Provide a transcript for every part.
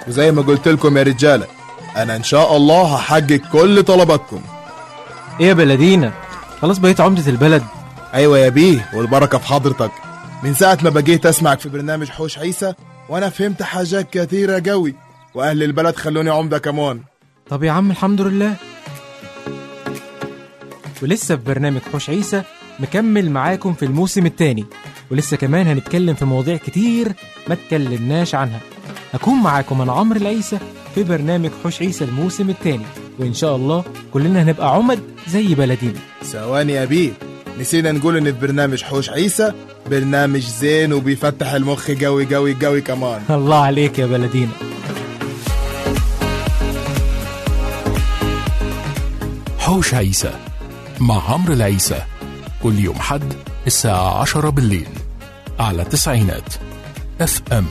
وزي ما قلت لكم يا رجالة أنا إن شاء الله هحقق كل طلباتكم ايه يا بلدينا خلاص بقيت عمدة البلد أيوة يا بيه والبركة في حضرتك من ساعة ما بقيت أسمعك في برنامج حوش عيسى وأنا فهمت حاجات كثيرة قوي وأهل البلد خلوني عمدة كمان طب يا عم الحمد لله ولسه في برنامج حوش عيسى مكمل معاكم في الموسم الثاني ولسه كمان هنتكلم في مواضيع كتير ما اتكلمناش عنها هكون معاكم انا عمرو العيسى في برنامج حوش عيسى الموسم الثاني وان شاء الله كلنا هنبقى عمد زي بلدينا ثواني يا بيه نسينا نقول إن في برنامج حوش عيسى برنامج زين وبيفتح المخ قوي قوي قوي كمان الله عليك يا بلدينا حوش عيسى مع عمرو العيسى كل يوم حد الساعة عشرة بالليل على تسعينات اف ام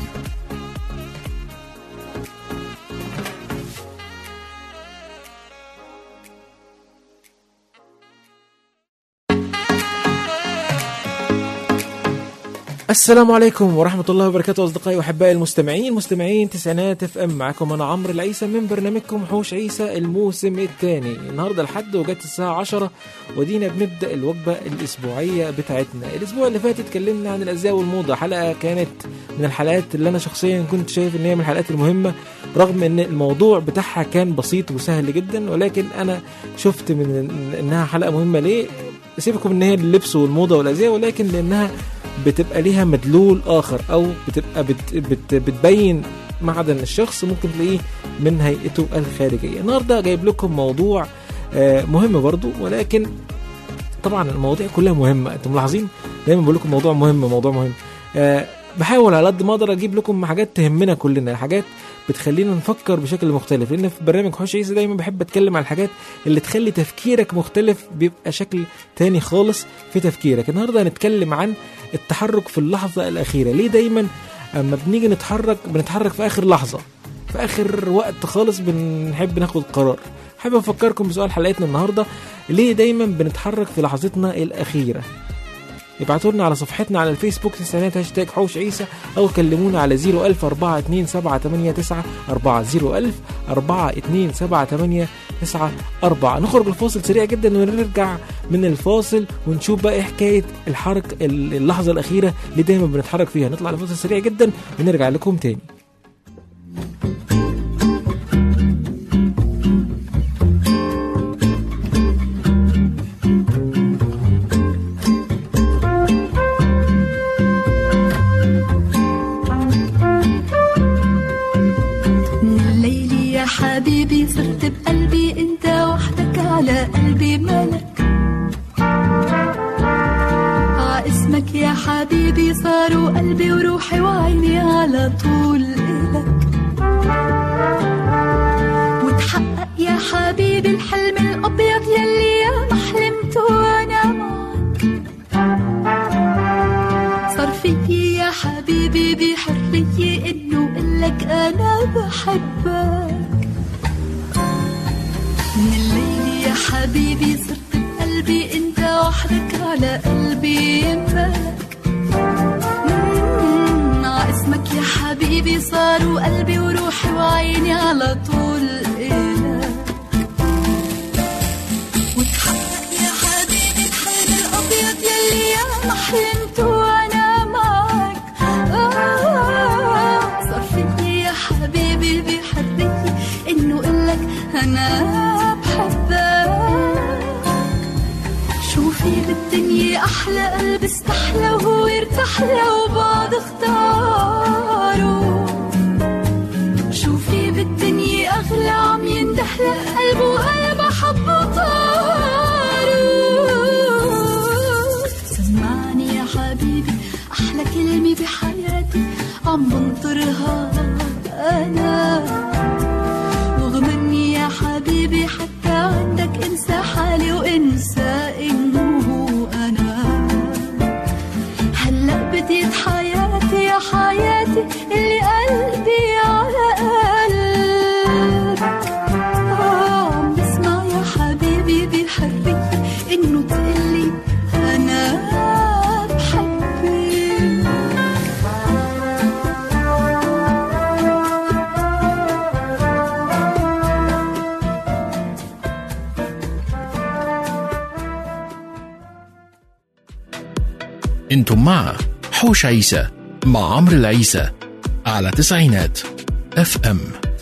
السلام عليكم ورحمة الله وبركاته أصدقائي وأحبائي المستمعين مستمعين تسعينات اف ام معكم أنا عمرو العيسى من برنامجكم حوش عيسى الموسم الثاني النهاردة الحد وجت الساعة 10 ودينا بنبدأ الوجبة الأسبوعية بتاعتنا الأسبوع اللي فات اتكلمنا عن الأزياء والموضة حلقة كانت من الحلقات اللي أنا شخصيا كنت شايف إن هي من الحلقات المهمة رغم إن الموضوع بتاعها كان بسيط وسهل جدا ولكن أنا شفت من إنها حلقة مهمة ليه سيبكم إن هي اللبس والموضة والأزياء ولكن لأنها بتبقى ليها مدلول اخر او بتبقى بت بت بتبين معدن الشخص ممكن تلاقيه من هيئته الخارجيه النهارده جايب لكم موضوع آه، مهم برضو ولكن طبعا المواضيع كلها مهمه انتم ملاحظين دايما بقول لكم موضوع مهم موضوع مهم آه، بحاول على قد ما اقدر اجيب لكم حاجات تهمنا كلنا حاجات بتخلينا نفكر بشكل مختلف لان في برنامج حوش عيسى دايما بحب اتكلم عن الحاجات اللي تخلي تفكيرك مختلف بيبقى شكل تاني خالص في تفكيرك النهارده هنتكلم عن التحرك في اللحظه الاخيره ليه دايما اما بنيجي نتحرك بنتحرك في اخر لحظه في اخر وقت خالص بنحب ناخد قرار حابب افكركم بسؤال حلقتنا النهارده ليه دايما بنتحرك في لحظتنا الاخيره ابعتوا لنا على صفحتنا على الفيسبوك تسعينات هاشتاج حوش عيسى او كلمونا على 01000 427 401 427 4 نخرج الفاصل سريع جدا ونرجع من الفاصل ونشوف بقى ايه حكايه الحركه اللحظه الاخيره اللي دايما بنتحرك فيها نطلع لفاصل سريع جدا ونرجع لكم تاني من الليل يا حبيبي صرت بقلبي انت وحدك على قلبي ملك ع اسمك يا حبيبي صاروا قلبي وروحي وعيني على طول إلك وتحقق يا حبيبي الحلم الأبيض يلي يا ما حلمت وأنا معك صار فيي يا حبيبي بحرية إنه قلك أنا بحبك من الليل يا حبيبي صرت بقلبي انت وحدك على قلبي ملك مم، ع اسمك يا حبيبي صاروا قلبي وروحي وعيني على طول إلك وتحقق يا حبيبي الحلم الأبيض يلي يا ما حلمت وأنا معك آه صار فيي يا حبيبي بحرية إنه قلك أنا بحبك شوفي بالدنيا أحلى قلب استحلى وهو يرتاح لو بعض اختاروا شوفي بالدنيا أغلى عم يندهلق قلبه وقلب حبه طاروا سمعني يا حبيبي أحلى كلمة بحياتي عم بنطرها أنا واغمرني يا حبيبي حتى عندك انسى حالي وانسى انه انا هلا بديت حياتي يا حياتي اللي قلبي على قلبك آه، عم بسمع يا حبيبي بحرية انه تقلي انا بحبك أنتم مع حوش عيسى مع عمرو العيسى على تسعينات اف ام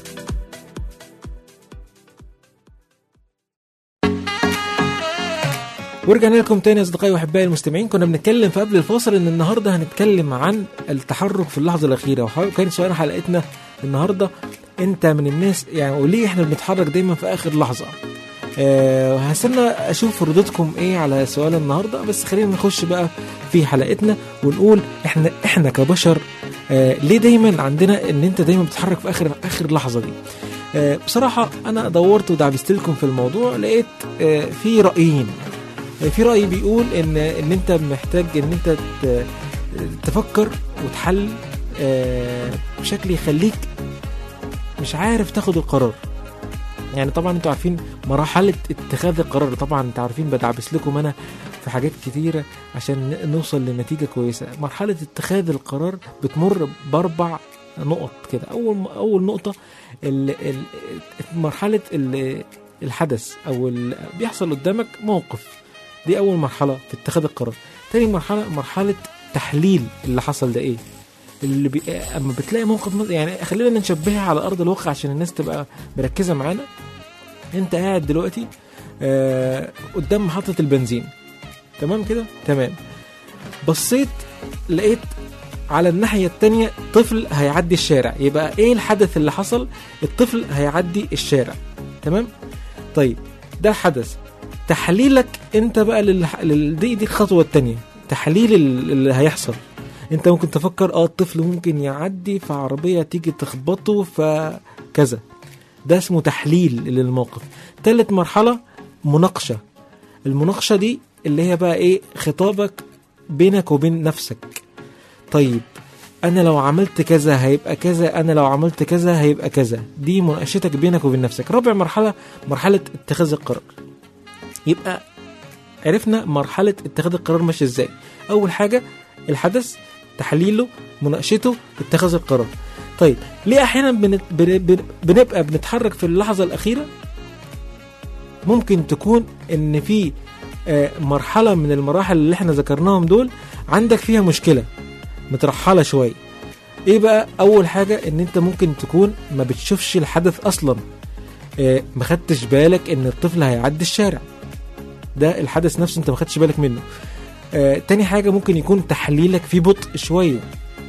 ورجعنا لكم تاني يا اصدقائي واحبائي المستمعين كنا بنتكلم في قبل الفاصل ان النهارده هنتكلم عن التحرك في اللحظه الاخيره وكان سؤال حلقتنا النهارده انت من الناس يعني وليه احنا بنتحرك دايما في اخر لحظه أه هستنى اشوف ردودكم ايه على سؤال النهارده بس خلينا نخش بقى في حلقتنا ونقول احنا احنا كبشر أه ليه دايما عندنا ان انت دايما بتتحرك في اخر اخر لحظه دي أه بصراحه انا دورت ودعبست لكم في الموضوع لقيت أه في رايين في رأي بيقول ان ان انت محتاج ان انت ت- تفكر وتحل آه، بشكل يخليك مش عارف تاخد القرار يعني طبعا انتوا عارفين مرحلة اتخاذ القرار طبعا انتوا عارفين بدعبس لكم انا في حاجات كتيرة عشان ن- نوصل لنتيجة كويسة مرحلة اتخاذ القرار بتمر باربع نقط كده اول اول نقطة ال ال مرحلة ال الحدث او ال بيحصل قدامك موقف دي اول مرحله في اتخاذ القرار تاني مرحله مرحله تحليل اللي حصل ده ايه اللي بي... اما بتلاقي موقف مز- يعني خلينا نشبهها على ارض الواقع عشان الناس تبقى مركزه معانا انت قاعد دلوقتي آه قدام محطه البنزين تمام كده تمام بصيت لقيت على الناحية التانية طفل هيعدي الشارع يبقى ايه الحدث اللي حصل الطفل هيعدي الشارع تمام طيب ده الحدث تحليلك انت بقى لل... لل... دي دي الخطوه الثانيه تحليل ال- اللي هيحصل انت ممكن تفكر اه الطفل ممكن يعدي في عربيه تيجي تخبطه فكذا ده اسمه تحليل للموقف ثالث مرحله مناقشه المناقشه دي اللي هي بقى ايه خطابك بينك وبين نفسك طيب انا لو عملت كذا هيبقى كذا انا لو عملت كذا هيبقى كذا دي مناقشتك بينك وبين نفسك رابع مرحله مرحله اتخاذ القرار يبقى عرفنا مرحلة اتخاذ القرار ماشية ازاي أول حاجة الحدث تحليله مناقشته اتخاذ القرار طيب ليه أحيانا بن- بن- بن- بنبقى بنتحرك في اللحظة الأخيرة ممكن تكون إن في آه، مرحلة من المراحل اللي احنا ذكرناهم دول عندك فيها مشكلة مترحلة شوية ايه بقى اول حاجة ان انت ممكن تكون ما بتشوفش الحدث اصلا آه، ما خدتش بالك ان الطفل هيعدي الشارع ده الحدث نفسه انت ما خدتش بالك منه آه، تاني حاجه ممكن يكون تحليلك فيه بطء شويه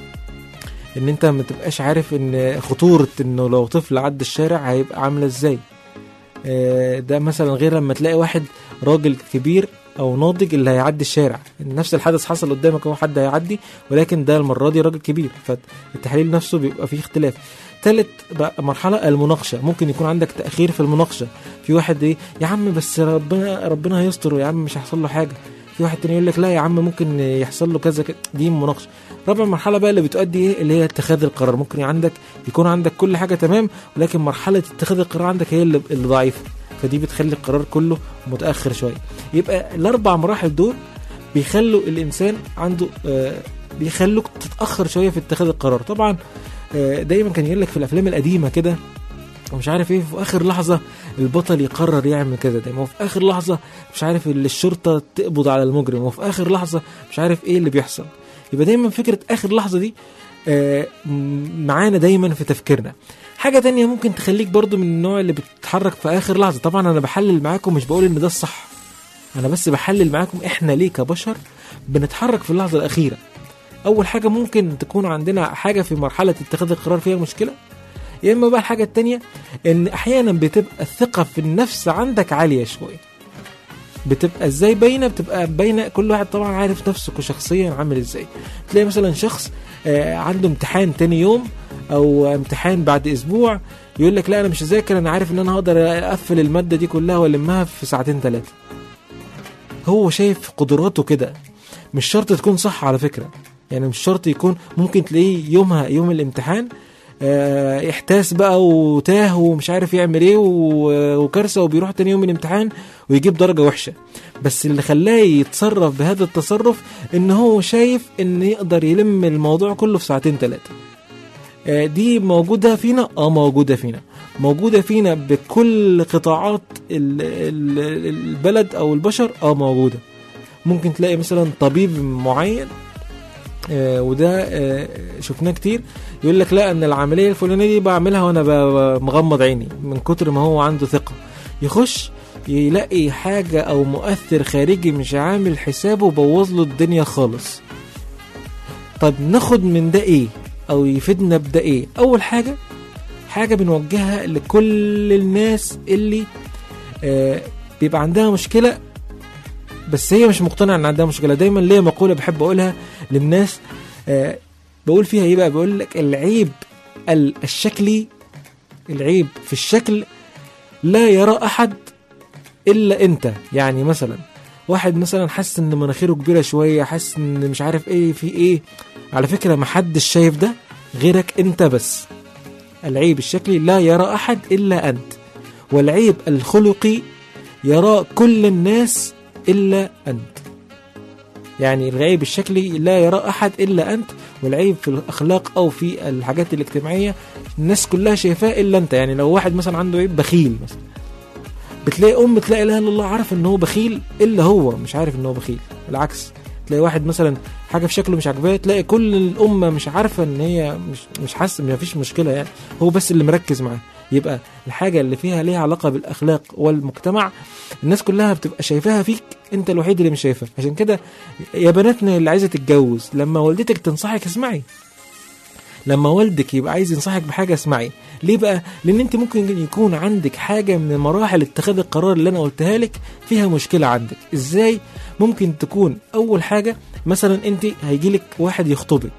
ان انت ما تبقاش عارف ان خطوره انه لو طفل عدى الشارع هيبقى عامله ازاي آه، ده مثلا غير لما تلاقي واحد راجل كبير او ناضج اللي هيعدي الشارع نفس الحدث حصل قدامك هو حد هيعدي ولكن ده المره دي راجل كبير فالتحليل نفسه بيبقى فيه اختلاف تالت بقى مرحلة المناقشة ممكن يكون عندك تأخير في المناقشة في واحد ايه يا عم بس ربنا ربنا هيستر يا عم مش هيحصل له حاجة في واحد تاني يقول لك لا يا عم ممكن يحصل له كذا كذا دي مناقشة رابع مرحلة بقى اللي بتؤدي ايه اللي هي اتخاذ القرار ممكن عندك يكون عندك كل حاجة تمام ولكن مرحلة اتخاذ القرار عندك هي اللي, اللي ضعيفة فدي بتخلي القرار كله متأخر شوية يبقى الأربع مراحل دول بيخلوا الإنسان عنده آه بيخلوك تتأخر شوية في اتخاذ القرار طبعا آه، دايما كان يقول لك في الافلام القديمه كده ومش عارف ايه في اخر لحظه البطل يقرر يعمل كذا دايما وفي اخر لحظه مش عارف اللي الشرطه تقبض على المجرم وفي اخر لحظه مش عارف ايه اللي بيحصل يبقى دايما فكره اخر لحظه دي آه، م- معانا دايما في تفكيرنا حاجه تانية ممكن تخليك برضو من النوع اللي بتتحرك في اخر لحظه طبعا انا بحلل معاكم مش بقول ان ده الصح انا بس بحلل معاكم احنا ليه كبشر بنتحرك في اللحظه الاخيره اول حاجه ممكن تكون عندنا حاجه في مرحله اتخاذ القرار فيها مشكله يا اما بقى الحاجه التانية ان احيانا بتبقى الثقه في النفس عندك عاليه شويه بتبقى ازاي باينه بتبقى باينه كل واحد طبعا عارف نفسه كشخصيا عامل ازاي تلاقي مثلا شخص آه، عنده امتحان تاني يوم او امتحان بعد اسبوع يقول لك لا انا مش هذاكر انا عارف ان انا هقدر اقفل الماده دي كلها والمها في ساعتين ثلاثه هو شايف قدراته كده مش شرط تكون صح على فكره يعني مش شرط يكون ممكن تلاقيه يومها يوم الامتحان آه، احتاس بقى وتاه ومش عارف يعمل ايه و- وكارثه وبيروح تاني يوم الامتحان ويجيب درجه وحشه بس اللي خلاه يتصرف بهذا التصرف ان هو شايف ان يقدر يلم الموضوع كله في ساعتين ثلاثه آه، دي موجوده فينا اه موجوده فينا موجوده فينا بكل قطاعات ال- ال- البلد او البشر اه موجوده ممكن تلاقي مثلا طبيب معين آه وده آه شفناه كتير يقول لك لا ان العمليه الفلانيه دي بعملها وانا ب- ب- مغمض عيني من كتر ما هو عنده ثقه يخش يلاقي حاجه او مؤثر خارجي مش عامل حسابه بوظ له الدنيا خالص طب ناخد من ده ايه او يفيدنا بده ايه اول حاجه حاجه بنوجهها لكل الناس اللي آه بيبقى عندها مشكله بس هي مش مقتنعه ان عندها مشكله دايما ليا مقوله بحب اقولها للناس آه بقول فيها ايه بقى بقول لك العيب ال- الشكلي العيب في الشكل لا يرى احد الا انت يعني مثلا واحد مثلا حاسس ان مناخيره كبيره شويه حاسس ان مش عارف ايه في ايه على فكره ما حدش شايف ده غيرك انت بس العيب الشكلي لا يرى احد الا انت والعيب الخلقي يرى كل الناس الا انت يعني العيب الشكلي لا يرى احد الا انت والعيب في الاخلاق او في الحاجات الاجتماعيه الناس كلها شايفاه الا انت يعني لو واحد مثلا عنده عيب بخيل مثلا بتلاقي ام تلاقي لا اله الا الله عارف ان هو بخيل الا هو مش عارف ان هو بخيل العكس تلاقي واحد مثلا حاجه في شكله مش عاجباه تلاقي كل الامه مش عارفه ان هي مش مش حاسه ما فيش مشكله يعني هو بس اللي مركز معاه يبقى الحاجه اللي فيها ليها علاقه بالاخلاق والمجتمع الناس كلها بتبقى شايفاها فيك انت الوحيد اللي مش شايفها عشان كده يا بناتنا اللي عايزه تتجوز لما والدتك تنصحك اسمعي لما والدك يبقى عايز ينصحك بحاجه اسمعي ليه بقى لان انت ممكن يكون عندك حاجه من مراحل اتخاذ القرار اللي انا قلتها لك فيها مشكله عندك ازاي ممكن تكون اول حاجه مثلا انت هيجي لك واحد يخطبك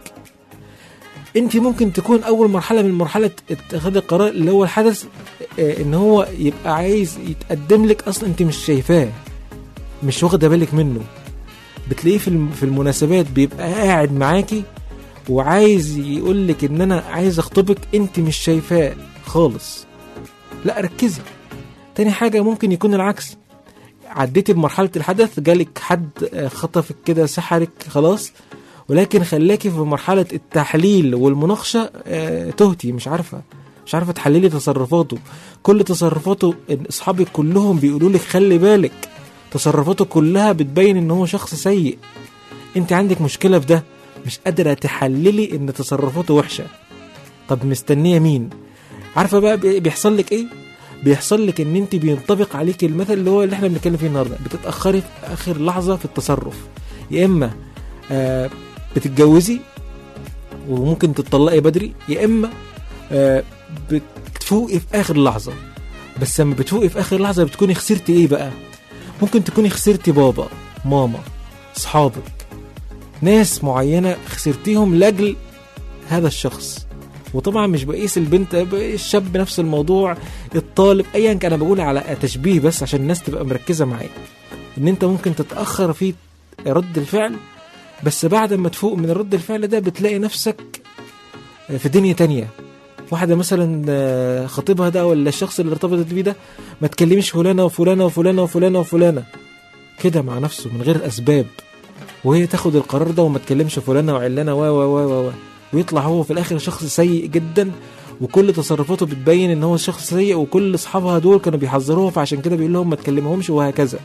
انت ممكن تكون اول مرحله من مرحله اتخاذ القرار اللي هو الحدث اه ان هو يبقى عايز يتقدم لك اصلا انت مش شايفاه مش واخده بالك منه بتلاقيه في الم- في المناسبات بيبقى قاعد معاكي وعايز يقول لك ان انا عايز اخطبك انت مش شايفاه خالص لا ركزي تاني حاجة ممكن يكون العكس عديتي بمرحلة الحدث جالك حد آه، خطفك كده سحرك خلاص ولكن خلاكي في مرحلة التحليل والمناقشة آه، تهتي مش عارفة مش عارفة تحللي تصرفاته كل تصرفاته إن اصحابك كلهم بيقولوا لك خلي بالك تصرفاته كلها بتبين ان هو شخص سيء انت عندك مشكلة في ده مش قادرة تحللي ان تصرفاته وحشة طب مستنية مين عارفة بقى بي- بيحصل لك ايه بيحصل لك ان انت بينطبق عليك المثل اللي هو اللي احنا بنتكلم فيه النهارده بتتاخري في اخر لحظه في التصرف يا اما آه بتتجوزي وممكن تتطلقي بدري يا اما آه بتفوقي في اخر لحظه بس لما بتفوقي في اخر لحظه بتكوني خسرتي ايه بقى ممكن تكوني خسرتي بابا ماما اصحابك ناس معينه خسرتيهم لاجل هذا الشخص وطبعا مش بقيس البنت الشاب نفس الموضوع الطالب ايا كان انا بقول على تشبيه بس عشان الناس تبقى مركزه معايا ان انت ممكن تتاخر في رد الفعل بس بعد ما تفوق من رد الفعل ده بتلاقي نفسك في دنيا تانية واحدة مثلا آه، خطيبها ده ولا الشخص اللي ارتبطت بيه ده ما تكلمش فلانة وفلانة وفلانة وفلانة وفلانة كده مع نفسه من غير أسباب وهي تاخد القرار ده وما تكلمش فلانة وعلانة و و و و و ويطلع هو في الآخر شخص سيء جدا وكل تصرفاته بتبين ان هو شخص سيء وكل اصحابها دول كانوا بيحذروها فعشان كده بيقول لهم ما تكلمهمش وهكذا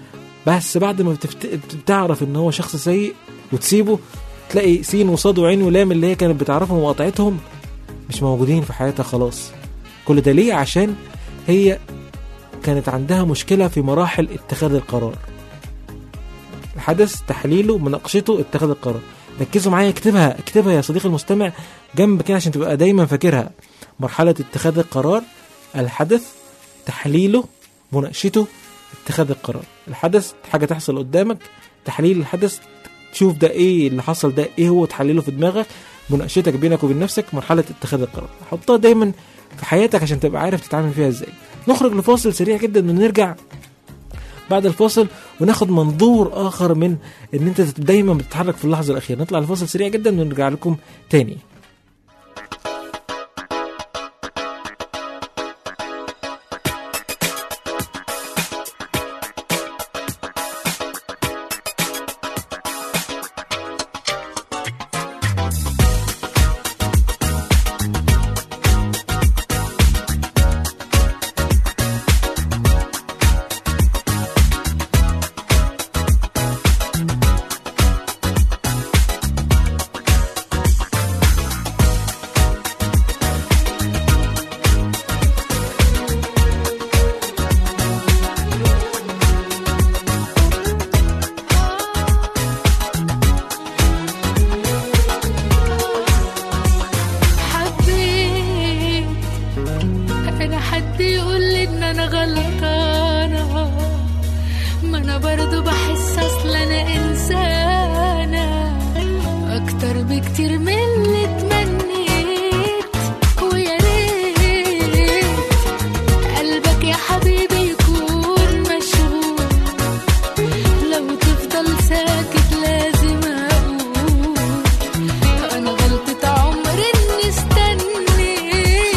بس بعد ما بتفت... بتعرف ان هو شخص سيء وتسيبه تلاقي سين وصاد وعين ولام اللي هي كانت بتعرفهم وقطعتهم مش موجودين في حياتها خلاص كل ده ليه عشان هي كانت عندها مشكلة في مراحل اتخاذ القرار الحدث تحليله مناقشته اتخاذ القرار ركزوا معايا اكتبها اكتبها يا صديقي المستمع جنب كده عشان تبقى دايما فاكرها مرحلة اتخاذ القرار الحدث تحليله مناقشته اتخاذ القرار الحدث حاجة تحصل قدامك تحليل الحدث تشوف ده ايه اللي حصل ده ايه هو تحلله في دماغك مناقشتك بينك وبين نفسك مرحلة اتخاذ القرار حطها دايما في حياتك عشان تبقى عارف تتعامل فيها ازاي نخرج لفاصل سريع جدا ونرجع بعد الفاصل وناخد منظور اخر من ان انت دايما بتتحرك في اللحظه الاخيره نطلع لفاصل سريع جدا ونرجع لكم تاني انا برضو بحس اصل انا انسانة اكتر بكتير من اللي تمنيت ويا ريت قلبك يا حبيبي يكون مشغول لو تفضل ساكت لازم اقول انا غلطة عمري اني استنيت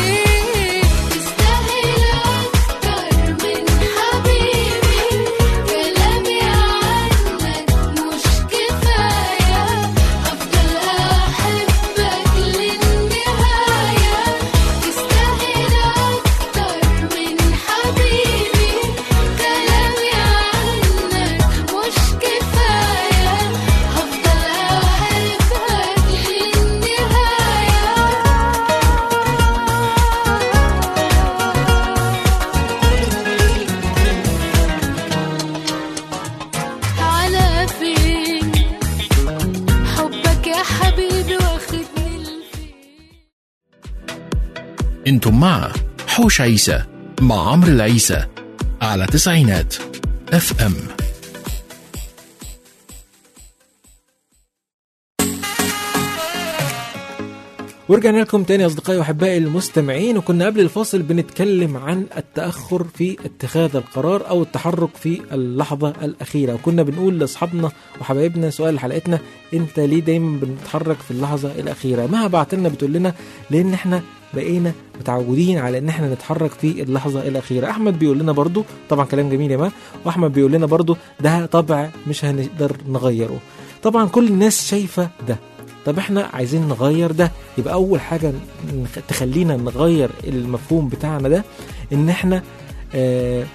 تستاهل اكتر من حبيبي كلامي عنك مش كفاية افضل احبك للنهاية تستاهل اكتر من حبيبي كلامي عنك مش كفاية هفضل احبك للنهاية على فين حبك يا حبيبي واخدني لفين انتم مع حوش عيسى مع عمرو العيسى على تسعينات اف ام ورجعنا لكم تاني يا اصدقائي واحبائي المستمعين وكنا قبل الفاصل بنتكلم عن التاخر في اتخاذ القرار او التحرك في اللحظه الاخيره وكنا بنقول لاصحابنا وحبايبنا سؤال حلقتنا انت ليه دايما بنتحرك في اللحظه الاخيره مها بعت لنا بتقول لنا لان احنا بقينا متعودين على ان احنا نتحرك في اللحظه الاخيره احمد بيقول لنا برضو طبعا كلام جميل يا ما واحمد بيقول لنا برضو ده طبع مش هنقدر نغيره طبعا كل الناس شايفه ده طب احنا عايزين نغير ده يبقى اول حاجه نخ- تخلينا نغير المفهوم بتاعنا ده ان احنا آه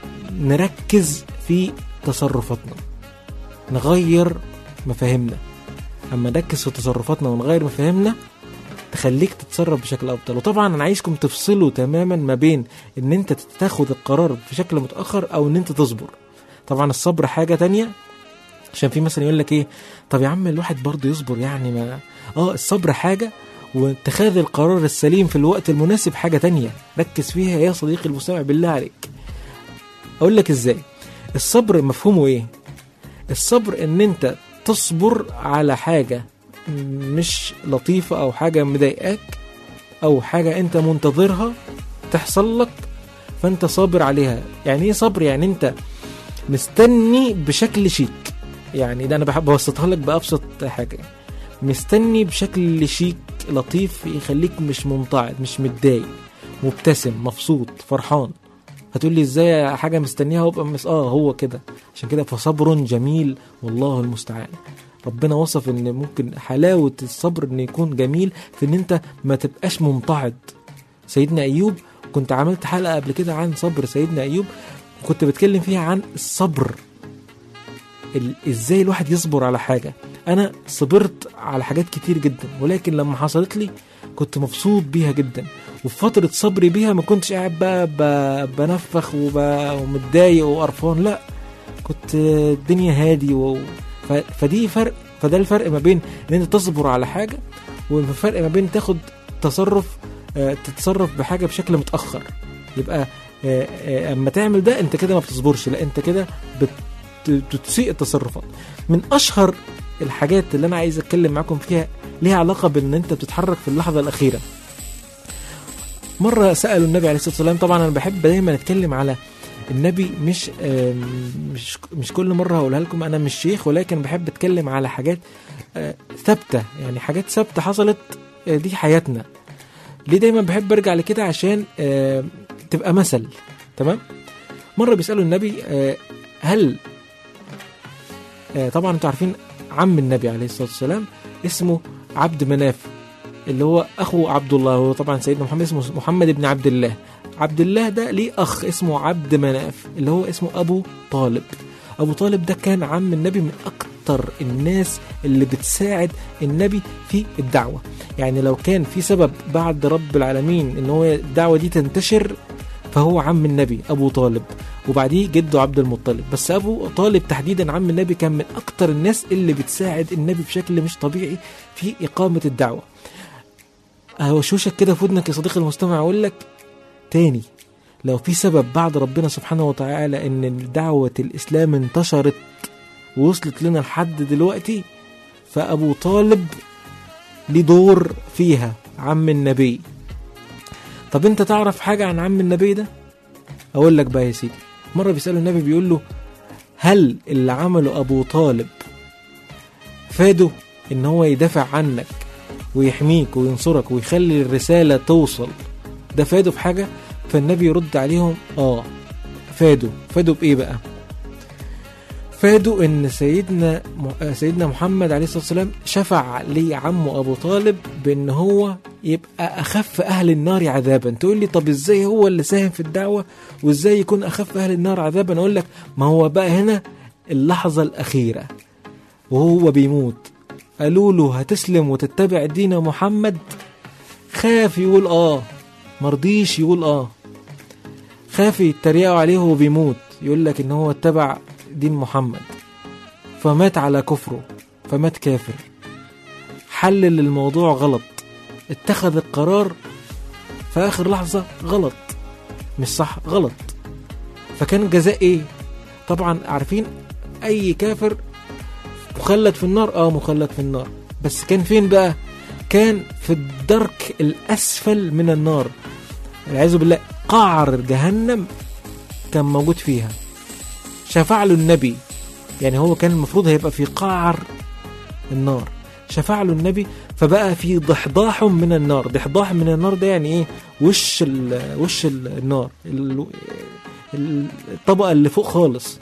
نركز في تصرفاتنا نغير مفاهيمنا اما نركز في تصرفاتنا ونغير مفاهيمنا تخليك تتصرف بشكل افضل وطبعا انا عايزكم تفصلوا تماما ما بين ان انت تاخد القرار بشكل متاخر او ان انت تصبر طبعا الصبر حاجه تانية عشان في مثلا يقول لك ايه طب يا عم الواحد برضه يصبر يعني ما اه الصبر حاجه واتخاذ القرار السليم في الوقت المناسب حاجه تانية ركز فيها يا صديقي المستمع بالله عليك اقول لك ازاي الصبر مفهومه ايه الصبر ان انت تصبر على حاجه مش لطيفه او حاجه مضايقاك او حاجه انت منتظرها تحصل لك فانت صابر عليها يعني ايه صبر يعني انت مستني بشكل شيك يعني ده انا بحب ابسطها لك بابسط حاجه مستني بشكل شيك لطيف يخليك مش ممتعض مش متضايق مبتسم مبسوط فرحان هتقول لي ازاي حاجه مستنيها وابقى مس اه هو كده عشان كده فصبر جميل والله المستعان ربنا وصف ان ممكن حلاوه الصبر ان يكون جميل في ان انت ما تبقاش ممتعض سيدنا ايوب كنت عملت حلقه قبل كده عن صبر سيدنا ايوب كنت بتكلم فيها عن الصبر ال- ازاي الواحد يصبر على حاجه انا صبرت على حاجات كتير جدا ولكن لما حصلت لي كنت مبسوط بيها جدا وفي فتره صبري بيها ما كنتش قاعد بقى ب- بنفخ وب- ومتضايق وقرفان لا كنت الدنيا هادي و... ف... فدي فرق فده الفرق ما بين ان انت تصبر على حاجه والفرق ما بين تاخد تصرف آه، تتصرف بحاجه بشكل متاخر يبقى آه، آه، اما تعمل ده انت كده ما بتصبرش لا انت كده بت- بتسيء التصرفات من اشهر الحاجات اللي انا عايز اتكلم معاكم فيها ليها علاقه بان انت بتتحرك في اللحظه الاخيره مره سالوا النبي عليه الصلاه والسلام طبعا انا بحب دايما اتكلم على النبي مش آم، مش مش كل مره هقولها لكم انا مش شيخ ولكن بحب اتكلم على حاجات آه، ثابته يعني حاجات ثابته حصلت آه، دي حياتنا ليه دايما بحب ارجع لكده عشان آه، تبقى مثل تمام مره بيسالوا النبي آه، هل آه، طبعا انتوا عارفين عم النبي عليه الصلاه والسلام اسمه عبد مناف اللي هو اخو عبد الله هو طبعا سيدنا محمد اسمه محمد بن عبد الله عبد الله ده ليه اخ اسمه عبد مناف اللي هو اسمه ابو طالب ابو طالب ده كان عم النبي من اكتر الناس اللي بتساعد النبي في الدعوه يعني لو كان في سبب بعد رب العالمين ان هو الدعوه دي تنتشر فهو عم النبي ابو طالب وبعديه جده عبد المطلب بس ابو طالب تحديدا عم النبي كان من اكتر الناس اللي بتساعد النبي بشكل مش طبيعي في اقامه الدعوه هوشوشك كده في ودنك يا صديقي المستمع اقول لك تاني لو في سبب بعد ربنا سبحانه وتعالى ان دعوة الاسلام انتشرت ووصلت لنا لحد دلوقتي فابو طالب ليه دور فيها عم النبي طب انت تعرف حاجة عن عم النبي ده اقول لك بقى يا سيدي مرة بيسأله النبي بيقول له هل اللي عمله ابو طالب فاده ان هو يدافع عنك ويحميك وينصرك ويخلي الرسالة توصل ده فاده في حاجة فالنبي يرد عليهم اه فاده فاده بايه بقى فادوا ان سيدنا م- سيدنا محمد عليه الصلاه والسلام شفع لعمه ابو طالب بان هو يبقى اخف اهل النار عذابا تقول لي طب ازاي هو اللي ساهم في الدعوه وازاي يكون اخف اهل النار عذابا اقول لك ما هو بقى هنا اللحظه الاخيره وهو بيموت قالوا له هتسلم وتتبع دين محمد خاف يقول اه مرضيش يقول اه خاف يتريقوا عليه وهو بيموت يقول لك ان هو اتبع دين محمد فمات على كفره فمات كافر حلل الموضوع غلط اتخذ القرار في اخر لحظة غلط مش صح غلط فكان جزاء ايه طبعا عارفين اي كافر مخلد في النار اه مخلد في النار بس كان فين بقى كان في الدرك الاسفل من النار والعياذ بالله قعر جهنم كان موجود فيها شفع له النبي يعني هو كان المفروض هيبقى في قعر النار شفع له النبي فبقى في ضحضاح من النار ضحضاح من النار ده يعني ايه وش ال وش ال النار ال- ال- الطبقة اللي فوق خالص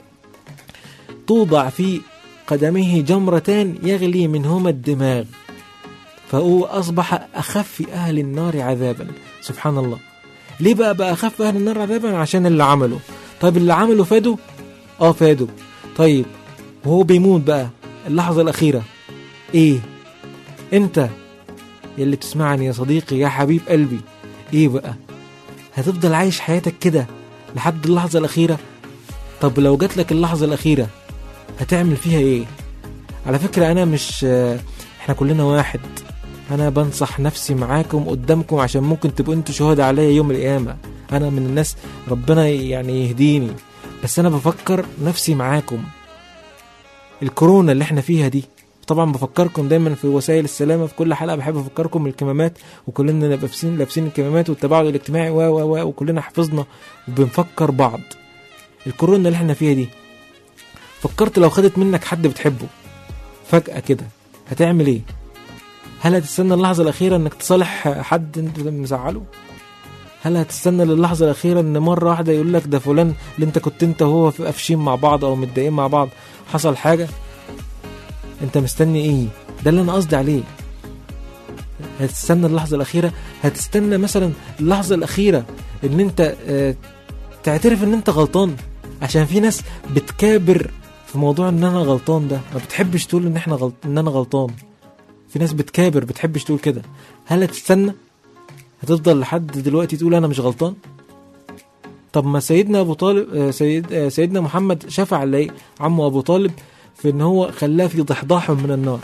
توضع في قدمه جمرتان يغلي منهما الدماغ فهو أصبح أخف أهل النار عذابا سبحان الله ليه بقى بقى أخف أهل النار عذابا عشان اللي عمله طيب اللي عمله فاده اه فاده طيب وهو بيموت بقى اللحظة الأخيرة ايه انت يلي بتسمعني يا صديقي يا حبيب قلبي ايه بقى هتفضل عايش حياتك كده لحد اللحظة الأخيرة طب لو جات لك اللحظة الأخيرة هتعمل فيها ايه على فكرة أنا مش آه، احنا كلنا واحد أنا بنصح نفسي معاكم قدامكم عشان ممكن تبقوا انتوا شهداء عليا يوم القيامة أنا من الناس ربنا يعني يهديني بس أنا بفكر نفسي معاكم الكورونا اللي احنا فيها دي طبعا بفكركم دايما في وسائل السلامه في كل حلقه بحب افكركم بالكمامات وكلنا نبقى لابسين لابسين الكمامات والتباعد الاجتماعي و و و وكلنا حفظنا وبنفكر بعض الكورونا اللي احنا فيها دي فكرت لو خدت منك حد بتحبه فجأة كده هتعمل ايه؟ هل هتستنى اللحظة الأخيرة انك تصالح حد انت مزعله؟ هل هتستنى للحظة الأخيرة ان مرة واحدة يقول لك ده فلان اللي انت كنت انت وهو في قافشين مع بعض او متضايقين مع بعض حصل حاجة؟ انت مستني ايه؟ ده اللي انا قصدي عليه هتستنى اللحظة الأخيرة هتستنى مثلا اللحظة الأخيرة ان انت اه تعترف ان انت غلطان عشان في ناس بتكابر في موضوع ان انا غلطان ده ما بتحبش تقول ان احنا غلط ان انا غلطان في ناس بتكابر بتحبش تقول كده هل هتستنى هتفضل لحد دلوقتي تقول انا مش غلطان طب ما سيدنا ابو طالب آه، سيد آه، سيدنا محمد شفع لي عمه ابو طالب في ان هو خلاه في ضحضاح من النار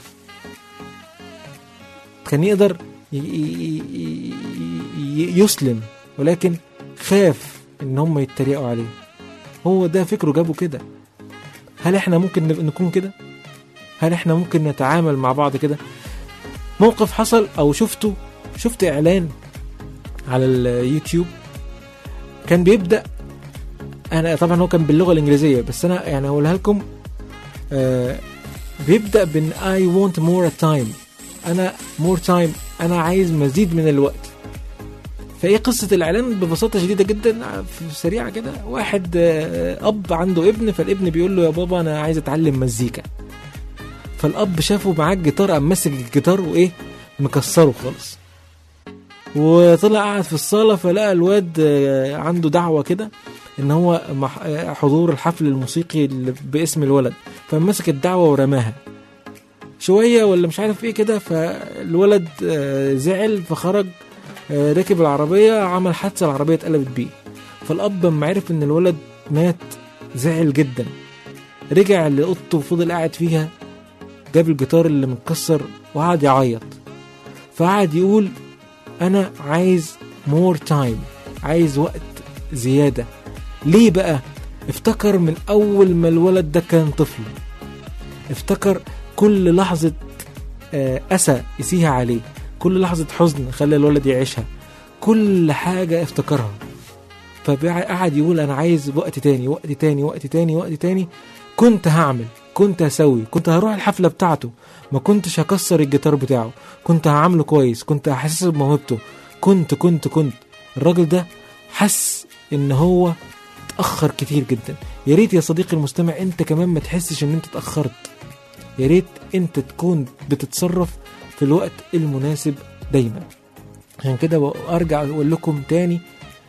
كان يقدر ي- ي- ي- ي- يسلم ولكن خاف ان هم يتريقوا عليه هو ده فكره جابه كده هل احنا ممكن نب- نكون كده هل احنا ممكن نتعامل مع بعض كده موقف حصل او شفته شفت اعلان على اليوتيوب كان بيبدا انا طبعا هو كان باللغه الانجليزيه بس انا يعني هقولها لكم آه بيبدا بان اي want more time انا more time انا عايز مزيد من الوقت فايه قصه الاعلان ببساطه شديده جدا في- سريعه كده واحد آه، اب عنده ابن فالابن بيقول له يا بابا انا عايز اتعلم مزيكا فالاب شافه معاه الجيتار قام ماسك الجيتار وايه مكسره خالص وطلع قاعد في الصاله فلقى الواد آه، عنده دعوه كده ان هو مح- آه، حضور الحفل الموسيقي اللي باسم الولد فمسك الدعوه ورماها شويه ولا مش عارف ايه كده فالولد آه، زعل فخرج آه، ركب العربيه عمل حادثه العربيه اتقلبت بيه فالاب لما عرف ان الولد مات زعل جدا رجع لاوضته وفضل قاعد فيها جاب الجيتار اللي متكسر وقعد يعيط فقعد يقول انا عايز مور تايم عايز وقت زيادة ليه بقى افتكر من أول ما الولد ده كان طفل افتكر كل لحظة آه، أسى يسيها عليه كل لحظة حزن خلى الولد يعيشها كل حاجة افتكرها فقعد يقول أنا عايز وقت تاني وقت تاني وقت تاني وقت تاني كنت هعمل كنت هسوي كنت هروح الحفلة بتاعته ما كنتش هكسر الجيتار بتاعه كنت هعامله كويس كنت هحسسه بموهبته كنت كنت كنت الراجل ده حس ان هو اتأخر كتير جدا يا ريت يا صديقي المستمع انت كمان ما تحسش ان انت اتأخرت يا ريت انت تكون بتتصرف في الوقت المناسب دايما عشان كده ارجع اقول لكم تاني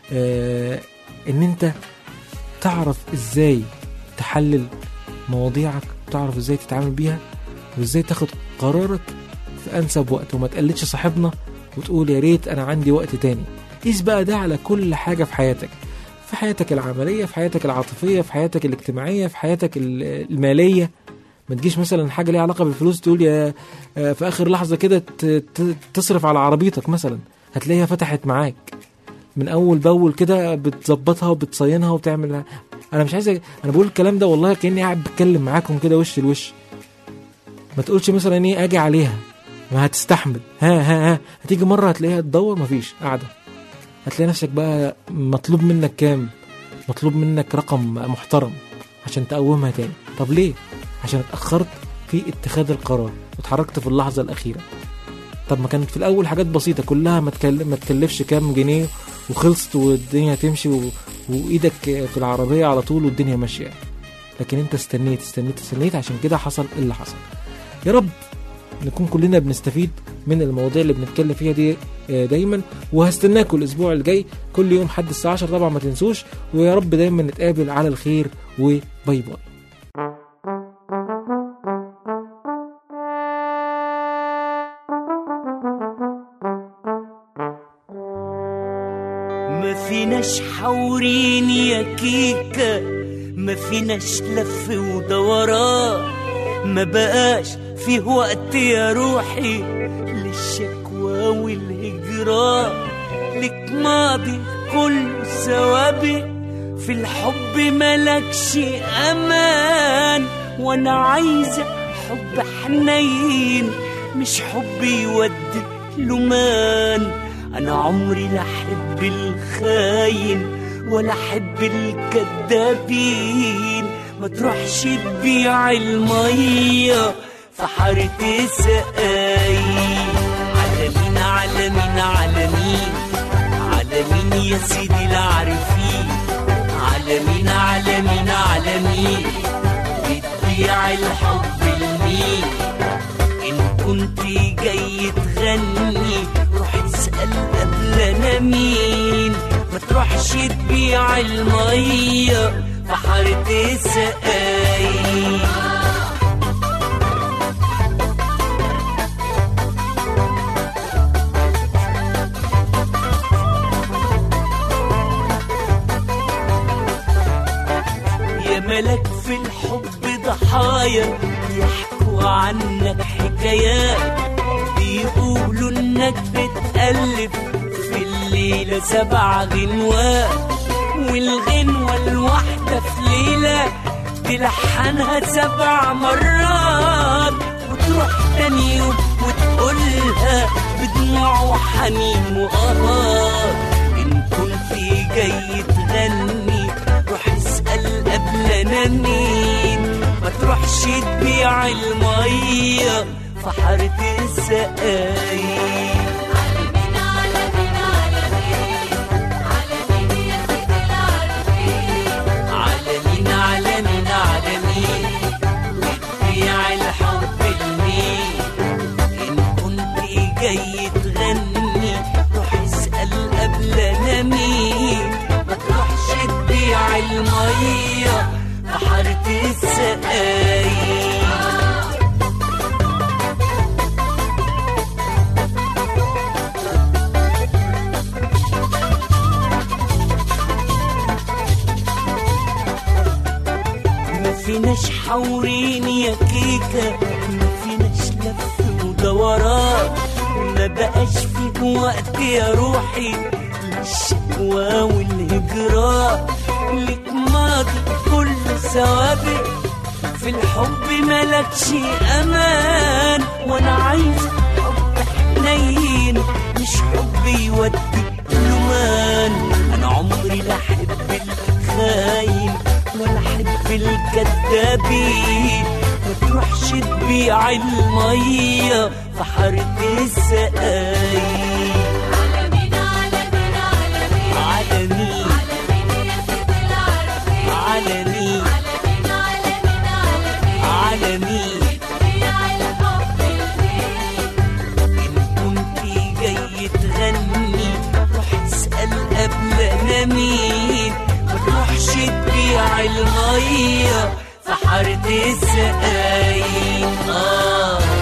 آه ان انت تعرف ازاي تحلل مواضيعك تعرف ازاي تتعامل بيها وازاي تاخد قرارك في انسب وقت وما تقلدش صاحبنا وتقول يا ريت انا عندي وقت تاني قيس بقى ده على كل حاجه في حياتك في حياتك العمليه في حياتك العاطفيه في حياتك الاجتماعيه في حياتك ال- الماليه ما تجيش مثلا حاجه ليها علاقه بالفلوس تقول يا آه، في اخر لحظه كده ت- ت- تصرف على عربيتك مثلا هتلاقيها فتحت معاك من اول باول كده بتظبطها وبتصينها وبتعمل انا مش عايز أ- انا بقول الكلام ده والله كاني قاعد بتكلم معاكم كده وش لوش ما تقولش مثلا ايه اجي عليها ما هتستحمل ها ها ها هتيجي مره هتلاقيها تدور مفيش قاعده هتلاقي نفسك بقى مطلوب منك كام مطلوب منك رقم محترم عشان تقومها تاني طب ليه عشان اتاخرت في اتخاذ القرار واتحركت في اللحظه الاخيره طب ما كانت في الاول حاجات بسيطه كلها ما تكلف ما تكلفش كام جنيه وخلصت والدنيا تمشي و... وايدك في العربيه على طول والدنيا ماشيه لكن انت استنيت استنيت استنيت عشان كده حصل اللي حصل يا رب نكون كلنا بنستفيد من المواضيع اللي بنتكلم فيها دي آه، دايما وهستناكم الاسبوع الجاي كل يوم حد الساعه 10 طبعا ما تنسوش ويا رب دايما نتقابل على الخير وباي باي ما فيناش حورين يا كيكة ما فيناش لف ودوران ما بقاش فيه وقت يا روحي للشكوى والهجران لك ماضي كل سوابق في الحب ملكش امان وانا عايزة حب حنين مش حب يودي لمان انا عمري لا احب الخاين ولا احب الكدابين ما تروحش تبيع الميه في حارة سقاي على مين على مين على مين على مين يا سيدي العارفين على مين على مين على مين بتبيع الحب لمين إن كنت جاي تغني روح اسأل قبل أنا مين ما تروحش تبيع المية في حارة السقاي يا ملك في الحب ضحايا يحكوا عنك حكايات بيقولوا انك بتألف في الليلة سبع غنوات والغنوة الواحدة في ليلة تلحنها سبع مرات وتروح تاني يوم وتقولها بدموع وحنين وقرار إن كنت جاي تغني روح اسأل قبل أنا مين ما تروحش تبيع المية في حارة السقاي على مين على مين على مين بتبيع الحب لمين إن كنت جاي تغني روح اسأل قبل أنا مين ما تروحش تبيع المية في حارة السقاي ما فيناش حورين يا كيكة ما فيناش لف ودوران ما بقاش فيه وقت يا روحي الشكوى والهجران لك ماضي كل سوابق في الحب ملكش امان وانا عايز حب حنين مش حب يودي لمان انا عمري لا احب الخاين ولا احب الكذابين ما تروحش تبيع الميه في حاره السقايين على مين على مين على مين على مين على مين يا سيد العربين على على مين مين على مين على مين على مين بيع الحب الفين إن كنت جاي تغني روح اسأل قبل أنا مين ما تروحش تبيع المية في حارة السقايين آه